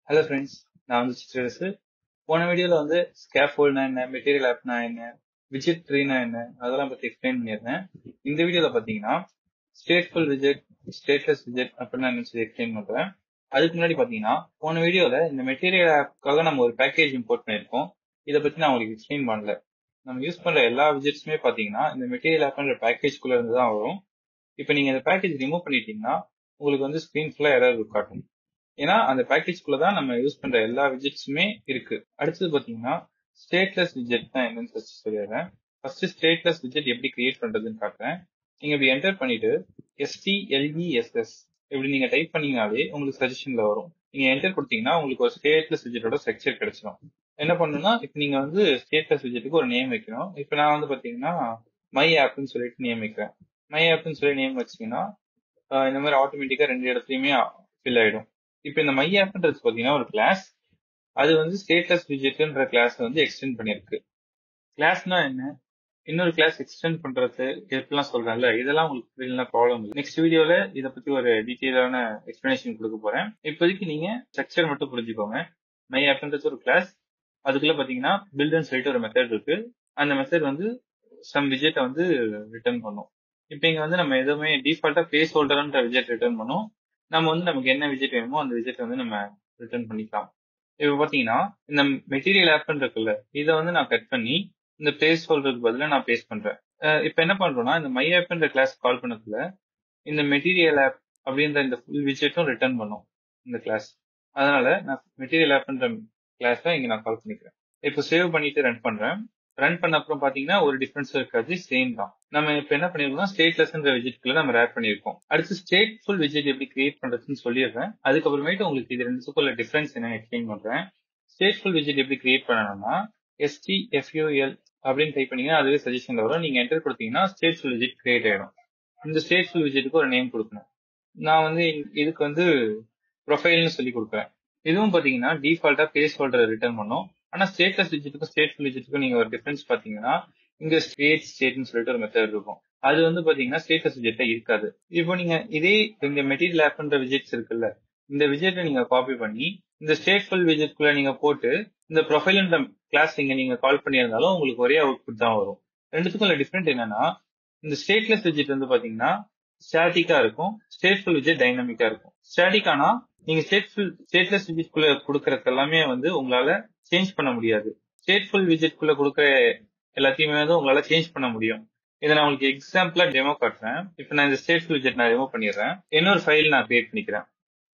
hello friends நான் வந்து sisters போன வீடியோல வந்து ஸ்கேஃபோல்ட்னா என்ன மெட்டீரியல் ஆப்னா என்ன விஜெட் ட்ரீனா என்ன அதெல்லாம் பத்தி எக்ஸ்பிளைன் பண்ணியிருந்தேன் இந்த வீடியோல பாத்தீங்கன்னா ஸ்டேட்ஃபுல் விஜெட் ஸ்டேட்லெஸ் விஜெட் அப்படின்னா என்ன சொல்லி எக்ஸ்பிளைன் பண்றேன் அதுக்கு முன்னாடி பாத்தீங்கன்னா போன வீடியோல இந்த மெட்டீரியல் ஆப்க்காக நம்ம ஒரு பேக்கேஜ் இம்போர்ட் பண்ணியிருக்கோம் இதை பத்தி நான் உங்களுக்கு எக்ஸ்பிளைன் பண்ணல நம்ம யூஸ் பண்ற எல்லா விஜெட்ஸுமே பாத்தீங்கன்னா இந்த மெட்டீரியல் ஆப்ன்ற பேக்கேஜ்குள்ள இருந்து தான் வரும் இப்போ நீங்க இந்த பேக்கேஜ் ரிமூவ் பண்ணிட்டீங்கன்னா உங்களுக்கு வந்து ஸ்கிரீன் ஃபுல்லா எரர் காட்டும் ஏன்னா அந்த பேக்கேஜ்குள்ள தான் நம்ம யூஸ் பண்ற எல்லா விஜெட்ஸுமே இருக்கு அடுத்தது பாத்தீங்கன்னா ஸ்டேட்லெஸ் விஜெட் தான் என்னன்னு ஃபர்ஸ்ட் சொல்லிடுறேன் ஃபர்ஸ்ட் ஸ்டேட்லெஸ் விஜெட் எப்படி கிரியேட் பண்றதுன்னு காட்டுறேன் நீங்க இப்படி என்டர் பண்ணிட்டு எஸ்டிஎல்இஎஸ்எஸ் இப்படி நீங்க டைப் பண்ணீங்கனாலே உங்களுக்கு சஜஷன்ல வரும் நீங்க என்டர் கொடுத்தீங்கன்னா உங்களுக்கு ஒரு ஸ்டேட்லெஸ் விஜெட்டோட ஸ்ட்ரக்சர் கிடைச்சிடும் என்ன பண்ணணும்னா இப்போ நீங்க வந்து ஸ்டேட்லெஸ் விஜெட்டுக்கு ஒரு நேம் வைக்கணும் இப்போ நான் வந்து பாத்தீங்கன்னா மை ஆப்னு சொல்லிட்டு நேம் வைக்கிறேன் மை ஆப்னு சொல்லி நேம் வச்சீங்கன்னா ஆஹ் இந்த மாதிரி ஆட்டோமேட்டிக்கா ரெண்டு இடத்துலயுமே ஃபில் ஆயிடும் இப்போ இந்த மை ஆப்ன்றது பாத்தீங்கன்னா ஒரு கிளாஸ் அது வந்து ஸ்டேட்டஸ் விஜெட்ன்ற கிளாஸ் வந்து எக்ஸ்டெண்ட் பண்ணிருக்கு கிளாஸ்னா என்ன இன்னொரு கிளாஸ் எக்ஸ்டெண்ட் பண்றது எப்படிலாம் சொல்றேன்ல இதெல்லாம் உங்களுக்கு புரியலாம் ப்ராப்ளம் இல்லை நெக்ஸ்ட் வீடியோல இதை பத்தி ஒரு டீட்டெயிலான எக்ஸ்பிளனேஷன் கொடுக்க போறேன் இப்போதைக்கு நீங்க ஸ்ட்ரக்சர் மட்டும் புரிஞ்சுக்கோங்க மை ஆப்ன்றது ஒரு கிளாஸ் அதுக்குள்ள பாத்தீங்கன்னா பில்டுன்னு சொல்லிட்டு ஒரு மெத்தட் இருக்கு அந்த மெத்தட் வந்து சம் விஜெட்டை வந்து ரிட்டர்ன் பண்ணும் இப்போ இங்க வந்து நம்ம எதுவுமே டிஃபால்ட்டா பிளேஸ் ஹோல்டர்ன்ற விஜெட் ரிட்டர்ன் பண்ணும் நம்ம வந்து நமக்கு என்ன விஜெட் வேணுமோ அந்த விஜெட் வந்து நம்ம ரிட்டர்ன் பண்ணிக்கலாம் இப்போ பாத்தீங்கன்னா இந்த மெட்டீரியல் ஆப்னு இருக்குல்ல இதை வந்து நான் கட் பண்ணி இந்த பிளேஸ் ஹோல்டருக்கு பதிலாக நான் பேஸ்ட் பண்றேன் இப்போ என்ன பண்றோம்னா இந்த மை ஆப்ன்ற கிளாஸ் கால் பண்ணதுல இந்த மெட்டீரியல் ஆப் அப்படின்ற இந்த ஃபுல் விஜெட்டும் ரிட்டர்ன் பண்ணும் இந்த கிளாஸ் அதனால நான் மெட்டீரியல் ஆப்ன்ற கிளாஸை இங்க நான் கால் பண்ணிக்கிறேன் இப்போ சேவ் பண்ணிட்டு ரன் பண்றேன் ரன் பண்ண அப்புறம் பாத்தீங்கன்னா ஒரு டிஃபரன்ஸ் இருக்காது சேம் தான் நம்ம இப்ப என்ன பண்ணிருக்கோம்னா ஸ்டேட்லெஸ்ன்ற விஜெட்குள்ள நம்ம ரேப் பண்ணிருக்கோம் அடுத்து ஸ்டேட்ஃபுல் விஜெட் எப்படி கிரியேட் பண்றதுன்னு சொல்லிடுறேன் அதுக்கப்புறமேட்டு உங்களுக்கு இது ரெண்டுத்துக்குள்ள டிஃபரன்ஸ் என்னன்னு எக்ஸ்பிளைன் பண்றேன் ஸ்டேட்ஃபுல் விஜெட் எப்படி கிரியேட் பண்ணணும்னா எஸ்டிஎஃப்யூஎல் அப்படின்னு டைப் பண்ணீங்கன்னா அதுவே சஜஷன்ல வரும் நீங்க என்டர் கொடுத்தீங்கன்னா ஸ்டேட்ஃபுல் விஜெட் கிரியேட் ஆயிடும் இந்த ஸ்டேட்ஃபுல் விஜெட்டுக்கு ஒரு நேம் கொடுக்கணும் நான் வந்து இதுக்கு வந்து ப்ரொஃபைல்னு சொல்லி கொடுக்குறேன் இதுவும் பாத்தீங்கன்னா டிஃபால்ட்டா பிளேஸ் ஹோல்டர் ரிட்டர்ன் பண்ணும் ஆனா ஸ்டேட்டஸ் விஜெட்டுக்கும் ஸ்டேட்ஃபுல் விஜெட்டுக்கும் நீங்க ஒரு டிஃபரன்ஸ் பாத்தீங்கன்னா இங்க ஸ்டேட் ஸ்டேட்னு சொல்லிட்டு ஒரு மெத்தட் இருக்கும் அது வந்து பாத்தீங்கன்னா ஸ்டேட்டஸ் விஜெட்டா இருக்காது இப்போ நீங்க இதே இந்த மெட்டீரியல் ஆப்ன்ற விஜெட்ஸ் இருக்குல்ல இந்த விஜெட்டை நீங்க காப்பி பண்ணி இந்த ஸ்டேட்ஃபுல் விஜெட்குள்ள நீங்க போட்டு இந்த ப்ரொஃபைல்ன்ற கிளாஸ் இங்க நீங்க கால் பண்ணியிருந்தாலும் உங்களுக்கு ஒரே அவுட்புட் தான் வரும் ரெண்டுத்துக்கும் டிஃபரெண்ட் என்னன்னா இந்த ஸ்டேட்லெஸ் விஜெட் வந்து பாத்தீங்கன்னா ஸ்டாட்டிக்கா இருக்கும் ஸ்டேட்ஃபுல் விஜெட் டைனமிக்கா இருக்கும் ஸ்டாட்டிக்கானா நீங்க ஸ்டேட்ஃபுல் ஸ்டேட்லெஸ் விஜெட்குள்ள கொடுக்கறது எல்லாமே வந்து உங்களால சேஞ்ச் பண்ண முடியாது ஸ்டேட்ஃபுல் விஜெட்குள்ள கொடுக்குற எல்லாத்தையுமே வந்து உங்களால சேஞ்ச் பண்ண முடியும் இதை நான் உங்களுக்கு எக்ஸாம்பிளா டெமோ காட்டுறேன் இப்போ நான் இந்த ஸ்டேட்ஃபுல் விஜெட் நான் ரிமூவ் பண்ணிடுறேன் இன்னொரு ஃபைல் நான் கிரியேட் பண்ணிக்கிறேன்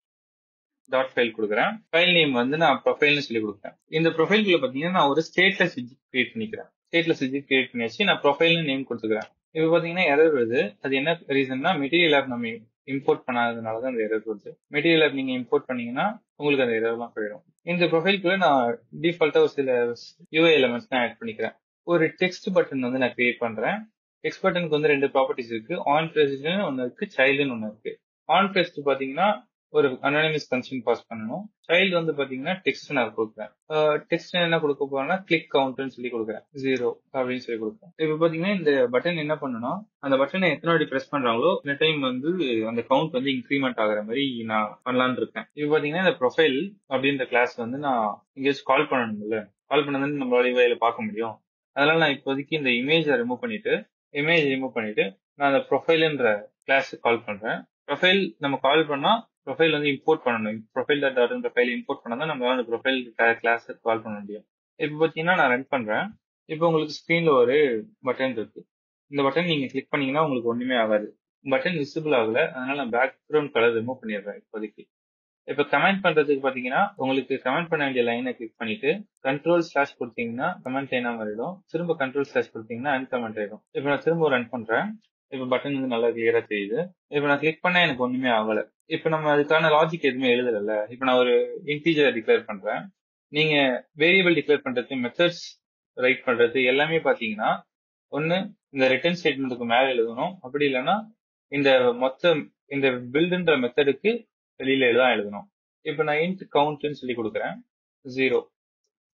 டாட் ஃபைல் கொடுக்குறேன் ஃபைல் நேம் வந்து நான் ப்ரொஃபைல்னு சொல்லி கொடுக்குறேன் இந்த ப்ரொஃபைல்குள்ள பாத்தீங்கன்னா நான் ஒரு ஸ்டேட்லெஸ் விஜெட் கிரியேட் பண்ணிக்கிறேன் ஸ்டேட்லெஸ் விஜெட் கிரியேட் பண்ணியாச்சு நான் ப்ரொஃபைல்னு நேம் கொடுத்துக்கிறேன் இப்போ பாத்தீங்கன்னா எரர் வருது அது என்ன ரீசன்னா மெட்டீரியல் ஆப் நம்ம இம்போர்ட் பண்ணாததுனால தான் அந்த எரர் வருது மெட்டீரியல் ஆப் நீங்க இம்போர்ட் பண்ணீங்கன்னா உங்களுக்கு அந்த எரர்லாம் போயிடும் இந்த ப்ரொஃபைல்குள்ள நான் டிஃபால்ட்டா ஒரு சில யூஏ எலமெண்ட்ஸ் நான் ஆட் பண்ணிக்கிறேன் ஒரு டெக்ஸ்ட் பட்டன் வந்து நான் கிரியேட் பண்றேன் டெக்ஸ்ட் பட்டனுக்கு வந்து ரெண்டு ப்ராப்பர்ட்டிஸ் இருக்கு ஆன் பிரசிடன்ட் ஒன்னு இருக்கு சைல்டுன்னு ஒன்னு இருக்கு ஆன் பிரஸ்ட் பாத்தீங்கன்னா ஒரு அனானிமஸ் கன்சென்ட் பாஸ் பண்ணணும் சைல்டு வந்து பாத்தீங்கன்னா டெக்ஸ்ட் நான் கொடுக்குறேன் டெக்ஸ்ட் என்ன கொடுக்க போறேன்னா கிளிக் கவுண்ட்னு சொல்லி கொடுக்குறேன் ஜீரோ அப்படின்னு சொல்லி கொடுக்குறேன் இப்போ பாத்தீங்கன்னா இந்த பட்டன் என்ன பண்ணணும் அந்த பட்டனை எத்தனை வாட்டி பிரஸ் பண்றாங்களோ இந்த டைம் வந்து அந்த கவுண்ட் வந்து இன்க்ரிமெண்ட் ஆகுற மாதிரி நான் பண்ணலான்னு இருக்கேன் இப்போ பாத்தீங்கன்னா இந்த ப்ரொஃபைல் அப்படின்ற கிளாஸ் வந்து நான் எங்கேயாச்சும் கால் பண்ணணும்ல கால் பண்ணதுன்னு நம்மளால இவையில பார்க்க முடியும் அதனால நான் இப்போதைக்கு இந்த இமேஜை ரிமூவ் பண்ணிட்டு இமேஜ் ரிமூவ் பண்ணிட்டு நான் அந்த ப்ரொஃபைல்ன்ற கிளாஸ் கால் பண்றேன் ப்ரொஃபைல் நம்ம கால் பண்ணா ப்ரொஃபைல் வந்து இம்போர்ட் பண்ணணும் ப்ரொஃபைல் டாட் டாட்ன்ற ஃபைல் இம்போர்ட் பண்ணா தான் நம்ம அந்த ப்ரொஃபைல் கிளாஸ் கால் பண்ண முடியும் இப்போ பார்த்தீங்கன்னா நான் ரன் பண்றேன் இப்போ உங்களுக்கு ஸ்க்ரீன்ல ஒரு பட்டன் இருக்கு இந்த பட்டன் நீங்க கிளிக் பண்ணீங்கன்னா உங்களுக்கு ஒண்ணுமே ஆகாது பட்டன் விசிபிள் ஆகல அதனால நான் பேக்ரவுண்ட் கலர் ரிமூவ் பண்ணிடுறேன் இப்போதைக்கு இப்போ கமெண்ட் பண்றதுக்கு பாத்தீங்கன்னா உங்களுக்கு கமெண்ட் பண்ண வேண்டிய லைனை கிளிக் பண்ணிட்டு கண்ட்ரோல் ஸ்லாஷ் கொடுத்தீங்கன்னா கமெண்ட் லைனா மாறிடும் திரும்ப கண்ட்ரோல் ஸ்லாஷ் கொடுத்தீங்கன்னா அன்கமெண்ட் ஆயிடும் இப்போ நான் திரும்ப ரன் பண்றேன் இப்போ பட்டன் வந்து நல்லா கிளியரா தெரியுது இப்போ நான் கிளிக் பண்ணா எனக்கு ஒண்ணுமே ஆகல இப்போ நம்ம அதுக்கான லாஜிக் எதுவுமே எழுதல இப்போ நான் ஒரு இன்டீஜர் டிக்ளேர் பண்றேன் நீங்க வேரியபிள் டிக்ளேர் பண்றது மெத்தட்ஸ் ரைட் பண்றது எல்லாமே பாத்தீங்கன்னா ஒன்னு இந்த ரிட்டர்ன் ஸ்டேட்மெண்ட்டுக்கு மேல எழுதணும் அப்படி இல்லைன்னா இந்த மொத்த இந்த பில்டுன்ற மெத்தடுக்கு வெளியில தான் எழுதணும் இப்போ நான் இன்ட் கவுண்ட்னு சொல்லி கொடுக்குறேன் ஜீரோ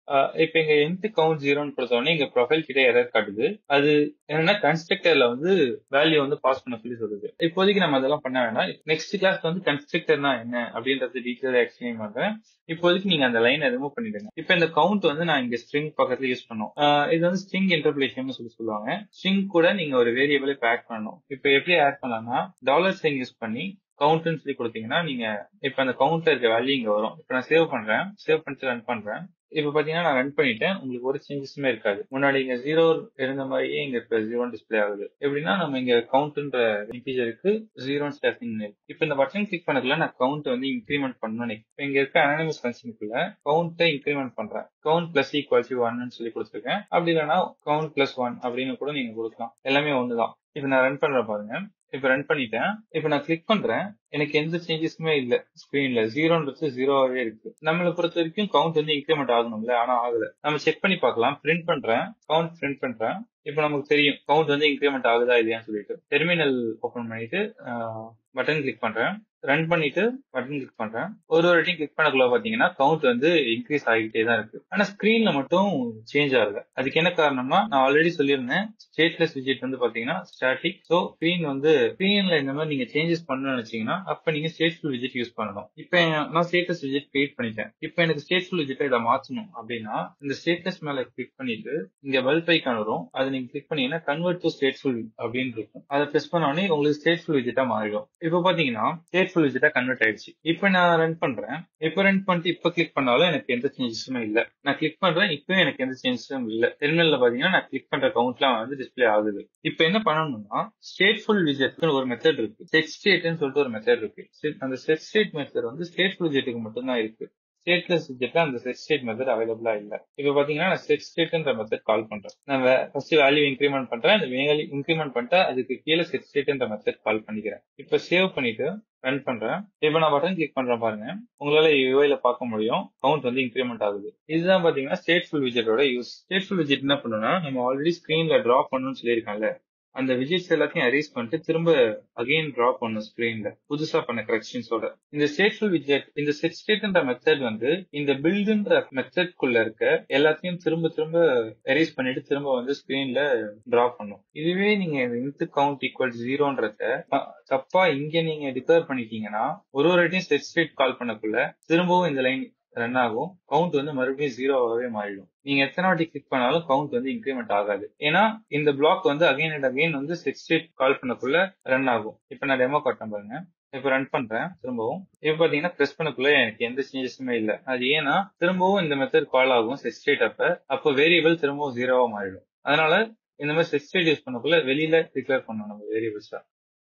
ஆஹ் இப்ப இங்க என்ட் கவுண்ட் ஜீரோன்னு கொடுத்தோடனே இங்க ப்ரொஃபைல் கிட்ட எரர் காட்டுது அது என்னன்னா கன்ஸ்ட்ரக்டர்ல வந்து வேல்யூ வந்து பாஸ் பண்ண சொல்லி சொல்லுது இப்போதைக்கு நம்ம அதெல்லாம் பண்ண வேண்டாம் நெக்ஸ்ட் கிளாஸ் வந்து கன்ஸ்ட்ரக்டர்னா என்ன அப்படின்றது டீட்டெயில் எக்ஸ்பிளைன் பண்றேன் இப்போதைக்கு நீங்க அந்த லைனை ரிமூவ் பண்ணிடுங்க இப்போ இந்த கவுண்ட் வந்து நான் இங்க ஸ்ட்ரிங் பக்கத்துல யூஸ் பண்ணோம் இது வந்து ஸ்ட்ரிங் இன்டர்பிளேஷன் சொல்லி சொல்லுவாங்க ஸ்ட்ரிங் கூட நீங்க ஒரு வேரியபிளை இப்போ ஆட் பண்ணணும் இப்போ எப்படி ஆட் பண்ணலாம்னா டாலர் ஸ்ட்ரிங் யூஸ் பண்ணி கவுண்ட்னு சொல்லி கொடுத்தீங்கன்னா நீங்க இப்ப அந்த கவுண்ட்ல இருக்க வேல்யூ இங்க வரும் இப்ப நான் சேவ் பண்றேன் சேவ் பண்ணிட்டு ரன் பண்றேன் இப்ப பாத்தீங்கன்னா நான் ரன் பண்ணிட்டேன் உங்களுக்கு ஒரு சேஞ்சஸுமே இருக்காது முன்னாடி இங்க ஜீரோ இருந்த மாதிரியே இங்க இப்ப ஜீரோ டிஸ்பிளே ஆகுது எப்படின்னா நம்ம இங்க கவுண்ட்ன்ற இன்டீஜருக்கு ஜீரோ ஸ்டார்டிங் இப்ப இந்த பட்டன் கிளிக் பண்ணதுல நான் கவுண்ட் வந்து இன்க்ரிமெண்ட் பண்ணணும் இப்ப இங்க இருக்க அனானிமஸ் ஃபங்க்ஷனுக்குள்ள கவுண்ட்டை இன்க்ரிமெண்ட் பண்றேன் கவுண்ட் பிளஸ் ஈக்குவல் டு ஒன்னு சொல்லி கொடுத்துருக்கேன் அப்படி இல்லைன்னா கவுண்ட் பிளஸ் ஒன் அப்படின்னு கூட நீங்க கொடுக்கலாம் எல்லாமே ஒண்ணுதான் இப்ப நான் ரன் பண்ற பாருங்க இப்ப ரன் பண்ணிட்டேன் இப்ப நான் கிளிக் பண்றேன் எனக்கு எந்த சேஞ்சஸுமே இல்ல ஸ்கிரீன்ல ஜீரோன்றது ஜீரோவாவே இருக்கு நம்மளை பொறுத்த வரைக்கும் கவுண்ட் வந்து இன்க்ரிமெண்ட் ஆகணும்ல ஆனா ஆகல நம்ம செக் பண்ணி பார்க்கலாம் பிரிண்ட் பண்றேன் கவுண்ட் பிரிண்ட் பண்றேன் இப்ப நமக்கு தெரியும் கவுண்ட் வந்து இன்க்ரிமெண்ட் ஆகுதா இல்லையான்னு சொல்லிட்டு டெர்மினல் ஓபன் பண்ணிட்டு பட்டன் கிளிக் பண்றேன் ரன் பண்ணிட்டு பட்டன் கிளிக் பண்றேன் ஒரு ஒரு வாட்டியும் கிளிக் பண்ணக்குள்ள பாத்தீங்கன்னா கவுண்ட் வந்து இன்க்ரீஸ் ஆகிட்டே தான் இருக்கு ஆனா ஸ்கிரீன்ல மட்டும் சேஞ்ச் ஆகல அதுக்கு என்ன காரணம்னா நான் ஆல்ரெடி சொல்லியிருந்தேன் ஸ்டேட்லெஸ் விஜெட் வந்து பாத்தீங்கன்னா ஸ்டாட்டிக் ஸோ ஸ்கிரீன் வந்து ஸ்கிரீன்ல இந்த மாதிரி நீங்க சேஞ்சஸ் பண்ணணும்னு நினைச்சீங்கன்னா அப்ப நீங்க ஸ்டேட்ஃபுல் விஜெட் யூஸ் பண்ணணும் இப்ப நான் ஸ்டேட்டஸ் விஜெட் கிரியேட் பண்ணிட்டேன் இப்ப எனக்கு ஸ்டேட்ஃபுல் விஜெட்டை இதை மாத்தணும் அப்படின்னா இந்த ஸ்டேட்டஸ் மேல கிளிக் பண்ணிட்டு இங்க பல்ப் ஐக்கான் வரும் அதை நீங்க கிளிக் பண்ணீங்கன்னா கன்வெர்ட் டு ஸ்டேட்ஃபுல் அப்படின்னு இருக்கும் அதை பிரஸ் பண்ண உடனே உங்களுக்கு ஸ்டேட்ஃபுல் விஜெட்டா மாறிடும் இப்ப பாத்தீங்கன்னா ஸ்டேட்ஃபுல் விஜெட்டா கன்வெர்ட் ஆயிடுச்சு இப்ப நான் ரன் பண்றேன் இப்ப ரன் பண்ணிட்டு இப்ப கிளிக் பண்ணாலும் எனக்கு எந்த சேஞ்சஸுமே இல்ல நான் கிளிக் பண்றேன் இப்பயும் எனக்கு எந்த சேஞ்சஸும் இல்ல டெர்மினல்ல பாத்தீங்கன்னா நான் கிளிக் பண்ற கவுண்ட்லாம் வந்து டிஸ்பிளே ஆகுது இப்ப என்ன பண்ணணும்னா ஸ்டேட்ஃபுல் விஜெட்னு ஒரு மெத்தட் இருக்கு செட் ஸ்டேட்னு சொல்லிட்டு ஒரு மெத்தட் இருக்கு அந்த செட் ஸ்டேட் மெத்தட் வந்து ஸ்டேட்ஃபுல் விஜெட்டுக்கு மட்டும்தான் இருக்கு ஸ்டேட்லெஸ் விஜெட்ல அந்த செட் ஸ்டேட் மெத்தட் அவைலபிளா இல்ல இப்ப பாத்தீங்கன்னா நான் செட் ஸ்டேட்ன்ற மெத்தட் கால் பண்றேன் நான் ஃபர்ஸ்ட் வேல்யூ இன்க்ரிமெண்ட் பண்றேன் அந்த வேல்யூ இன்க்ரிமெண்ட் பண்ணிட்டு அதுக்கு கீழே செட் ஸ்டேட்ன்ற மெத்தட் கால் பண்ணிக்கிறேன் இப்ப சேவ் பண்ணிட்டு ரன் பண்றேன் இப்ப நான் பட்டன் கிளிக் பண்றேன் பாருங்க உங்களால யூஐல பார்க்க முடியும் கவுண்ட் வந்து இன்க்ரிமெண்ட் ஆகுது இதுதான் பாத்தீங்கன்னா ஸ்டேட்ஃபுல் விஜெட்டோட யூஸ் ஸ்டேட்ஃபுல் விஜெட் என்ன பண்ணுன்னா நம்ம ஆல்ரெடி ஸ்கிரீன்ல டிரா பண்ணணும்னு சொல்லியிருக்காங்கல்ல அந்த விஜெட்ஸ் எல்லாத்தையும் அரேஸ் பண்ணிட்டு திரும்ப அகைன் டிரா பண்ணும் ஸ்கிரீன்ல புதுசா பண்ண கரெக்ஷன்ஸோட இந்த ஸ்டேட்ஃபுல் விஜெட் இந்த செட் ஸ்டேட்ன்ற மெத்தட் வந்து இந்த பில்டுன்ற மெத்தட்குள்ள இருக்க எல்லாத்தையும் திரும்ப திரும்ப எரேஸ் பண்ணிட்டு திரும்ப வந்து ஸ்கிரீன்ல டிரா பண்ணும் இதுவே நீங்க இன்ட் கவுண்ட் ஈக்குவல் ஜீரோன்றத தப்பா இங்க நீங்க டிக்ளேர் பண்ணிட்டீங்கன்னா ஒரு ஒரு வாட்டியும் செட் ஸ்டேட் கால் பண்ணக்குள்ள திரும்பவும் இந்த லைன் ரன் ஆகும் கவுண்ட் வந்து மறுபடியும் ஜீரோவாகவே மாறிடும் நீங்க எத்தனை வாட்டி கிளிக் பண்ணாலும் கவுண்ட் வந்து இன்க்ரிமெண்ட் ஆகாது ஏன்னா இந்த பிளாக் வந்து அகைன் அண்ட் அகைன் வந்து செட் ஸ்டேட் கால் பண்ணக்குள்ள ரன் ஆகும் இப்ப நான் டெமோ காட்டேன் பாருங்க இப்ப ரன் பண்றேன் திரும்பவும் இப்ப பாத்தீங்கன்னா பிரஸ் பண்ணக்குள்ள எனக்கு எந்த சேஞ்சஸுமே இல்ல அது ஏன்னா திரும்பவும் இந்த மெத்தட் கால் ஆகும் செட் ஸ்டேட் அப்ப அப்போ வேரியபிள் திரும்பவும் ஜீரோவா மாறிடும் அதனால இந்த மாதிரி செட் ஸ்டேட் யூஸ் பண்ணக்குள்ள வெளியில டிக்ளேர் பண்ணணும் நம்ம வேரியபிள்ஸா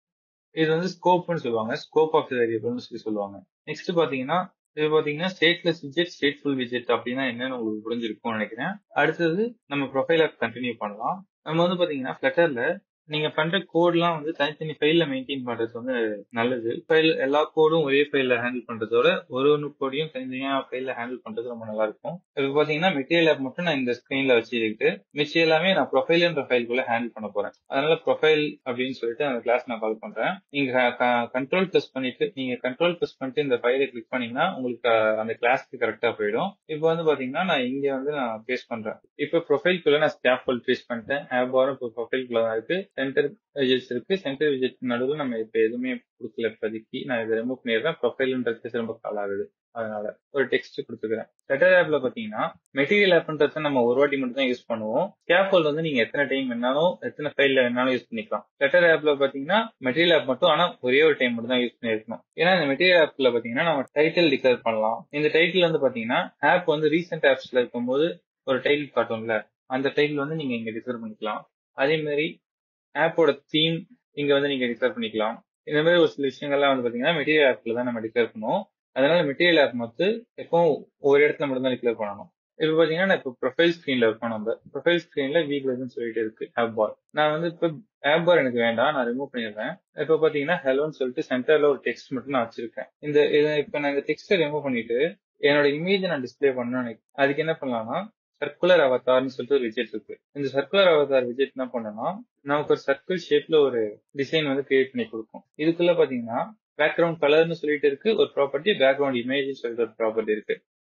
இது வந்து ஸ்கோப்னு சொல்லுவாங்க ஸ்கோப் ஆஃப் வேரியபிள்னு சொல்லி சொல்லுவாங்க நெக்ஸ்ட் பாத்தீங்கன்னா இது பாத்தீங்கன்னா ஸ்டேட்லெஸ் விஜெட் ஸ்டேட்ஃபுல் விஜெட் அப்படின்னா என்னன்னு உங்களுக்கு புரிஞ்சிருக்கும்னு நினைக்கிறேன் அடுத்தது நம்ம ப்ரொஃபைல கண்டினியூ பண்ணலாம் நம்ம வந்து பாத்தீங்கன்னா ஃபிளட்டர்ல நீங்க பண்ற கோட்லாம் வந்து தனித்தனி ஃபைல்ல மெயின்டைன் பண்றது வந்து நல்லது ஃபைல் எல்லா கோடும் ஒரே ஃபைல்ல ஹேண்டில் பண்றதோட ஒரு ஒன்று கோடையும் தனித்தனியா ஃபைல்ல ஹேண்டில் பண்றது ரொம்ப நல்லா இருக்கும் இப்போ பாத்தீங்கன்னா மெட்டீரியல் ஆப் மட்டும் நான் இந்த ஸ்கிரீன்ல வச்சுக்கிட்டு மிச்சம் எல்லாமே நான் ப்ரொஃபைல்ன்ற ஃபைல்குள்ள ஹேண்டில் பண்ண போறேன் அதனால ப்ரொஃபைல் அப்படின்னு சொல்லிட்டு அந்த கிளாஸ் நான் கால் பண்றேன் நீங்க கண்ட்ரோல் ப்ளஸ் பண்ணிட்டு நீங்க கண்ட்ரோல் ப்ளஸ் பண்ணிட்டு இந்த ஃபைலை கிளிக் பண்ணீங்கன்னா உங்களுக்கு அந்த கிளாஸ்க்கு கரெக்டா போயிடும் இப்போ வந்து பாத்தீங்கன்னா நான் இங்க வந்து நான் பேஸ் பண்றேன் இப்போ ப்ரொஃபைல்குள்ள நான் ஸ்கேஃபோல்ட் பேஸ் பண்ணிட்டேன் ஆப் பாரும் இப்போ ப்ரொஃபைல்குள்ள தான் இருக்கு சென்டர் விஜெட்ஸ் இருக்கு சென்டர் விஜெட் நடுவில் நம்ம இப்ப எதுவுமே கொடுக்கல இப்போதைக்கு நான் இதை ரிமூவ் பண்ணிடுறேன் ப்ரொஃபைல்ன்றது திரும்ப கால் ஆகுது அதனால ஒரு டெக்ஸ்ட் கொடுத்துக்கிறேன் லெட்டர் ஆப்ல பாத்தீங்கன்னா மெட்டீரியல் ஆப்ன்றத நம்ம ஒரு வாட்டி மட்டும் தான் யூஸ் பண்ணுவோம் ஸ்கேஃபோல்ட் வந்து நீங்க எத்தனை டைம் வேணாலும் எத்தனை ஃபைல்ல வேணாலும் யூஸ் பண்ணிக்கலாம் லெட்டர் ஆப்ல பாத்தீங்கன்னா மெட்டீரியல் ஆப் மட்டும் ஆனா ஒரே ஒரு டைம் மட்டும் தான் யூஸ் பண்ணிருக்கணும் ஏன்னா இந்த மெட்டீரியல் ஆப்ல பாத்தீங்கன்னா நம்ம டைட்டில் டிக்ளேர் பண்ணலாம் இந்த டைட்டில் வந்து பாத்தீங்கன்னா ஆப் வந்து ரீசெண்ட் ஆப்ஸ்ல இருக்கும்போது ஒரு டைட்டில் காட்டும்ல அந்த டைட்டில் வந்து நீங்க இங்க டிக்ளேர் பண்ணிக்கலாம் அதே மாதிரி ஆப்போட தீம் இங்க வந்து நீங்க டிக்ளேர் பண்ணிக்கலாம் இந்த மாதிரி ஒரு சில விஷயங்கள்லாம் வந்து பாத்தீங்கன்னா மெட்டீரியல் ஆப்ல தான் நம்ம டிக்ளேர் பண்ணுவோம் அதனால மெட்டீரியல் ஆப் மட்டும் எப்பவும் ஒரு இடத்துல மட்டும் தான் டிக்ளேர் பண்ணணும் இப்ப பாத்தீங்கன்னா நான் இப்போ ப்ரொஃபைல் ஸ்கிரீன்ல இருக்கோம் நம்ம ப்ரொஃபைல் ஸ்கிரீன்ல வீக்லன்னு சொல்லிட்டு இருக்கு ஆப் பார் நான் வந்து இப்போ ஆப் பார் எனக்கு வேண்டாம் நான் ரிமூவ் பண்ணிடுறேன் இப்ப பாத்தீங்கன்னா ஹெலோன்னு சொல்லிட்டு சென்டர்ல ஒரு டெக்ஸ்ட் மட்டும் நான் வச்சிருக்கேன் இந்த இப்ப நான் இந்த டெக்ஸ்ட்டை ரிமூவ் பண்ணிட்டு என்னோட இமேஜை நான் டிஸ்பிளே பண்ணணும் அதுக்கு என்ன பண்ணலாம்னா சர்க்குலர் அவதார்னு சொல்லிட்டு ஒரு விஜெட் இருக்கு இந்த சர்க்குலர் அவதார் விஜெட் என்ன பண்ணோம்னா நமக்கு ஒரு சர்க்கிள் ஷேப்ல ஒரு டிசைன் வந்து கிரியேட் பண்ணி கொடுக்கும் இதுக்குள்ள பாத்தீங்கன்னா பேக்ரவுண்ட் கலர்னு சொல்லிட்டு இருக்கு ஒரு ப்ராப்பர்ட்டி பேக்ரவுண்ட் இமேஜ் சொல்லிட்டு ஒரு ப்ராப்பர்ட்டி இருக்கு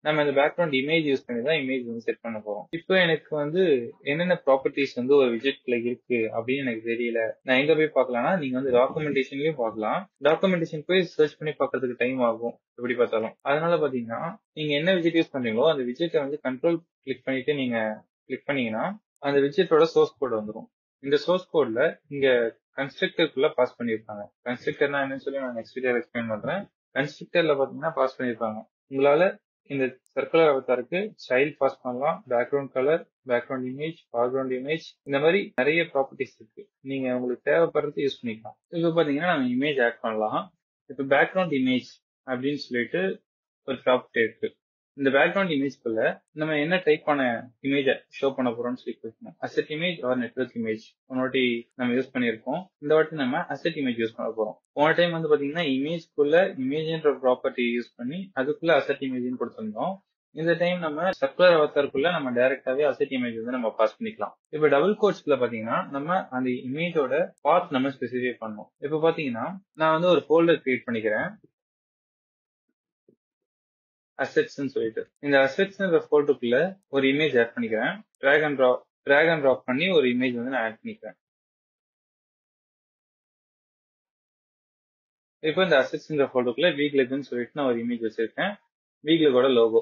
நம்ம இந்த பேக்ரவுண்ட் இமேஜ் யூஸ் பண்ணி தான் இமேஜ் வந்து செட் பண்ண போறோம் இப்போ எனக்கு வந்து என்னென்ன ப்ராப்பர்ட்டிஸ் வந்து ஒரு விஜெட்ல இருக்கு அப்படின்னு எனக்கு தெரியல நான் எங்க போய் பார்க்கலாம்னா நீங்க வந்து டாக்குமெண்டேஷன்லயும் பார்க்கலாம் டாக்குமெண்டேஷன் போய் சர்ச் பண்ணி பார்க்கறதுக்கு டைம் ஆகும் எப்படி பார்த்தாலும் அதனால பாத்தீங்கன்னா நீங்க என்ன விஜெட் யூஸ் பண்றீங்களோ அந்த விஜெட்டை வந்து கண்ட்ரோல் கிளிக் பண்ணிட்டு நீங்க கிளிக் பண்ணீங்கன்னா அந்த விஜெட்டோட சோர்ஸ் கோட் வந்துடும் இந்த சோர்ஸ் கோட்ல இங்க கன்ஸ்ட்ரக்டருக்குள்ள பாஸ் பண்ணிருப்பாங்க கன்ஸ்ட்ரக்டர்னா என்னன்னு சொல்லி நான் நெக்ஸ்ட் வீடியோ எக்ஸ்பிளைன் பண்றேன் கன்ஸ்ட்ரக்டர்ல பாத்தீங்கன்னா பாஸ் பண்ணிருப்பாங்க உங்களால இந்த சர்க்குலர் அவதாருக்கு ஸ்டைல் பாஸ் பண்ணலாம் background colour background image background image இந்த மாதிரி நிறைய ப்ராப்பர்ட்டிஸ் இருக்கு நீங்க உங்களுக்கு தேவைப்படுறது யூஸ் பண்ணிக்கலாம் இப்போ பாத்தீங்கன்னா நம்ம இமேஜ் ஆட் பண்ணலாம் இப்போ பேக்ரவுண்ட் இமேஜ் அப்படின்னு சொல்லிட்டு ஒரு ப்ராப்பர்ட்டி இருக்கு இந்த பேக்ரவுண்ட் இமேஜ்க்குள்ள நம்ம என்ன டைப் பண்ண இமேஜ ஷோ பண்ண போறோம்னு சொல்லி கொடுக்கணும் asset image or network image ஒரு வாட்டி நம்ம யூஸ் பண்ணியிருக்கோம் இந்த வாட்டி நம்ம அசெட் இமேஜ் யூஸ் பண்ண போறோம் போன டைம் வந்து பாத்தீங்கன்னா இமேஜ்க்குள்ள இமேஜ்ன்ற ப்ராப்பர்ட்டி யூஸ் பண்ணி அதுக்குள்ள அசெட் இமேஜ்னு கொடுத்திருந்தோம் இந்த டைம் நம்ம சர்க்குலர் அவத்தாருக்குள்ள நம்ம டைரக்டாவே அசெட் இமேஜ் வந்து நம்ம பாஸ் பண்ணிக்கலாம் இப்ப டபுள் கோட்ஸ்ல பாத்தீங்கன்னா நம்ம அந்த இமேஜோட பார்ட் நம்ம ஸ்பெசிஃபை பண்ணோம் இப்ப பாத்தீங்கன்னா நான் வந்து ஒரு ஃபோல்டர் கிரியேட் பண்ணிக்கிறேன் அசெட்ஸ்னு சொல்லிட்டு இந்த அசெட்ஸ்ன்ற ஃபோல்டருக்குள்ள ஒரு இமேஜ் ஆட் பண்ணிக்கிறேன் drag and drop drag and drop பண்ணி ஒரு இமேஜ் வந்து நான் ஆட் பண்ணிக்கிறேன் இப்போ இந்த அசெட்ஸ்ன்ற ஃபோல்டருக்குள்ள வீக்லெக்னு சொல்லிட்டு நான் ஒரு இமேஜ் வச்சிருக்கேன் வீக்லெக்கோட லோகோ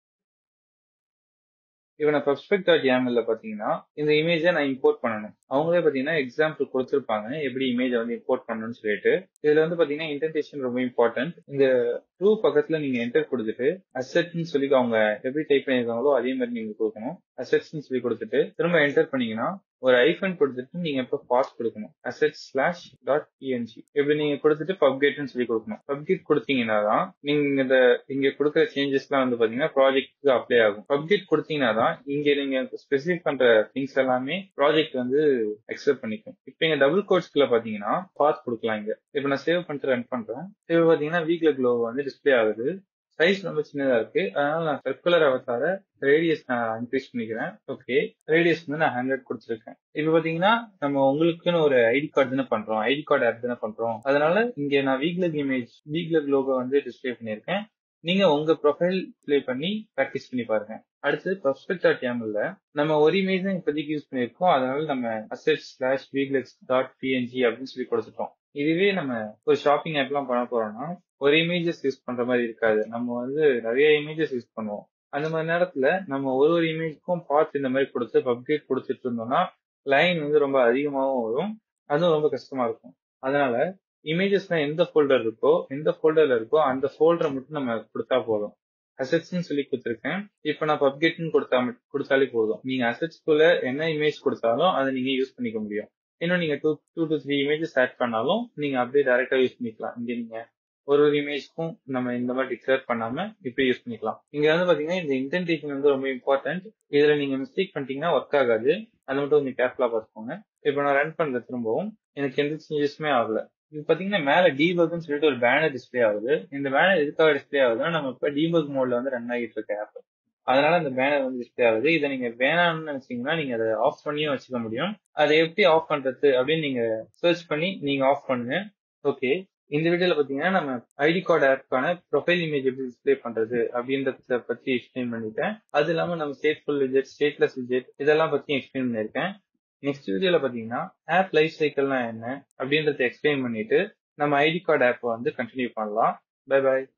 இப்போ நான் பர்ஸ்பெக்ட் டாட் ஏமில் பார்த்தீங்கன்னா இந்த இமேஜை நான் இம்போர்ட் பண்ணணும் அவங்களே பார்த்தீங்கன்னா எக்ஸாம்பிள் கொடுத்துருப்பாங்க எப்படி இமேஜை வந்து இம்போர்ட் பண்ணணும்னு சொல்லிட்டு இதுல வந்து பார்த்தீங்கன்னா இன்டென்டேஷன் ரொம்ப இம்பார்ட்டன்ட் இந்த ட்ரூ பக்கத்துல நீங்க என்டர் கொடுத்துட்டு அசெட்னு சொல்லி அவங்க எப்படி டைப் பண்ணியிருக்காங்களோ அதே மாதிரி நீங்க கொடுக்கணும் அசெட்ஸ்னு சொல்லி கொடுத்துட்டு திரும்ப என்டர் பண்ணீங்கன்னா ஒரு ஐஃபன் கொடுத்துட்டு நீங்க இப்ப பாஸ் கொடுக்கணும் அசெட் ஸ்லாஷ் டாட் பிஎன்ஜி இப்படி நீங்க கொடுத்துட்டு பப்கேட்னு சொல்லி கொடுக்கணும் பப்கேட் கொடுத்தீங்கன்னா தான் நீங்க இந்த இங்க கொடுக்குற சேஞ்சஸ் எல்லாம் வந்து பாத்தீங்கன்னா ப்ராஜெக்ட்க்கு அப்ளை ஆகும் பப்கேட் கொடுத்தீங்கன்னா தான் இங்க நீங்க ஸ்பெசிஃபிக் பண்ற திங்ஸ் எல்லாமே ப்ராஜெக்ட் வந்து அக்செப்ட் பண்ணிக்கும் இப்போ இங்க டபுள் கோட்ஸ்குள்ள பாத்தீங்கன்னா பாஸ் கொடுக்கலாம் இங்க இப்போ நான் சேவ் பண்ணிட்டு ரன் பண்றேன் இப்போ பாத்தீங்கன்னா வீக்ல க்ளோ வந்து டிஸ்பிளே ஆகுது சைஸ் ரொம்ப சின்னதா இருக்கு அதனால நான் சர்க்குலர் அவதார ரேடியஸ் நான் இன்க்ரீஸ் பண்ணிக்கிறேன் ஓகே ரேடியஸ் வந்து நான் ஹண்ட்ரட் கொடுத்துருக்கேன் இப்போ பாத்தீங்கன்னா நம்ம உங்களுக்குன்னு ஒரு ஐடி கார்டு தானே பண்றோம் ஐடி கார்டு ஆப் தானே பண்றோம் அதனால இங்க நான் வீக்லக் இமேஜ் வீக்லக் லோகோ வந்து டிஸ்பிளே பண்ணியிருக்கேன் நீங்க உங்க ப்ரொஃபைல் ப்ளே பண்ணி ப்ராக்டிஸ் பண்ணி பாருங்க அடுத்து பர்ஸ்பெக்ட் டாட் கேமல்ல நம்ம ஒரு இமேஜ் தான் இப்போதைக்கு யூஸ் பண்ணியிருக்கோம் அதனால நம்ம அசெட் ஸ்லாஷ் வீக்லெக்ஸ் டாட் பிஎன்ஜி அப்படின்னு சொல்லி கொடுத்துட்டோம் இதுவே நம்ம ஒரு ஷாப்பிங் ஆப்லாம் பண்ண போறோம்னா ஒரு இமேஜஸ் யூஸ் பண்ற மாதிரி இருக்காது நம்ம வந்து நிறைய இமேஜஸ் யூஸ் பண்ணுவோம் அந்த மாதிரி நேரத்துல நம்ம ஒரு ஒரு இமேஜ்க்கும் பார்த்து இந்த மாதிரி கொடுத்து பப்டேட் கொடுத்துட்டு இருந்தோம்னா லைன் வந்து ரொம்ப அதிகமாகவும் வரும் அதுவும் ரொம்ப கஷ்டமா இருக்கும் அதனால இமேஜஸ்லாம் எந்த ஃபோல்டர் இருக்கோ எந்த ஃபோல்டர்ல இருக்கோ அந்த ஃபோல்டரை மட்டும் நம்ம கொடுத்தா போதும் அசெட்ஸ்னு சொல்லி கொடுத்துருக்கேன் இப்போ நான் பப்கெட்னு கொடுத்தா கொடுத்தாலே போதும் நீங்க அசெட்ஸ்குள்ள என்ன இமேஜ் கொடுத்தாலும் அதை நீங்க யூஸ் பண்ணிக்க முடியும் இன்னும் நீங்க two two to three images add பண்ணாலும் நீங்க அப்படியே டைரக்டா யூஸ் பண்ணிக்கலாம் இங்க நீங்க ஒரு ஒரு இமேஜ்க்கும் நம்ம இந்த மாதிரி டிக்ளேர் பண்ணாம இப்படி யூஸ் பண்ணிக்கலாம் இங்க வந்து பாத்தீங்கன்னா இந்த இன்டென்டேஷன் வந்து ரொம்ப இம்பார்ட்டன்ட் இதுல நீங்க மிஸ்டேக் பண்ணிட்டீங்கன்னா ஒர்க் ஆகாது அது மட்டும் கொஞ்சம் கேர்ஃபுல்லா பார்த்துக்கோங்க இப்போ நான் ரன் பண்ற திரும்பவும் எனக்கு எந்த சேஞ்சஸுமே ஆகல இது பாத்தீங்கன்னா மேல டீபக்னு சொல்லிட்டு ஒரு பேனர் டிஸ்பிளே ஆகுது இந்த பேனர் எதுக்காக டிஸ்பிளே ஆகுதுன்னா நம்ம இப்ப டீபக் மோட்ல வந்து ரன் ஆகிட்டு இருக்க ஆப் அதனால அந்த பேனர் வந்து டிஸ்பிளே ஆகுது இதை நீங்க வேணாம்னு நினைச்சீங்கன்னா நீங்க அதை ஆஃப் பண்ணியும் வச்சுக்க முடியும் அதை எப்படி ஆஃப் பண்றது அப்படின்னு நீங்க சர்ச் பண்ணி நீங்க ஆஃப் பண்ணுங்க ஓகே இந்த வீடியோல பாத்தீங்கன்னா நம்ம ஐடி கார்டு ஆப்க்கான ப்ரொஃபைல் இமேஜ் எப்படி டிஸ்பிளே பண்றது அப்படின்றத பத்தி எக்ஸ்பிளைன் பண்ணிட்டேன் அது இல்லாம நம்ம ஸ்டேட்ஃபுல் விஜெட் ஸ்டேட்லெஸ் விஜெட் இதெல்லாம் பத்தி எக்ஸ்பிளைன் பண்ணிருக்கேன் நெக்ஸ்ட் வீடியோல பாத்தீங்கன்னா ஆப் லைஃப் சைக்கிள்னா என்ன அப்படின்றத எக்ஸ்பிளைன் பண்ணிட்டு நம்ம ஐடி கார்டு ஆப்பை வந்து கண்டினியூ பண்ணலாம் பை பாய்